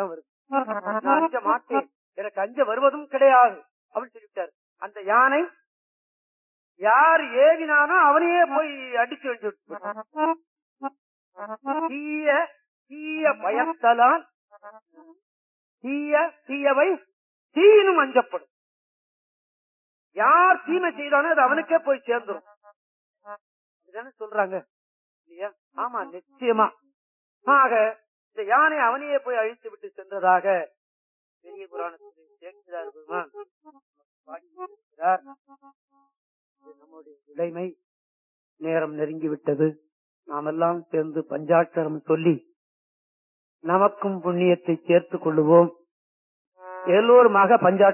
இடம் வருது நான் அஞ்ச மாட்டேன் எனக்கு அஞ்ச வருவதும் கிடையாது அப்படின்னு சொல்லிவிட்டாரு அந்த யானை யார் ஏவினானோ அவனையே போய் அடிச்சு வென்று தீய தீய பயத்தலால் தீய தீயவை தீனும் அஞ்சப்படும் யார் தீமை செய்தானோ அது அவனுக்கே போய் சேர்ந்துரும் இதுதானே சொல்றாங்க இல்லையா ஆமா நிச்சயமா ஆக இந்த யானை அவனையே போய் அழித்து விட்டு சென்றதாக பெரிய புராணத்தில் சேர்க்கிறார் பெருமான் பாடியிருக்கிறார். இது நம்முடைய உடைமை நேரம் நெருங்கிவிட்டது நாமெல்லாம் சேர்ந்து பஞ்சாட்சரம் சொல்லி நமக்கும் புண்ணியத்தை சேர்த்துக் கொள்ளுவோம் எல்லோருமாக பஞ்சாட்சரம்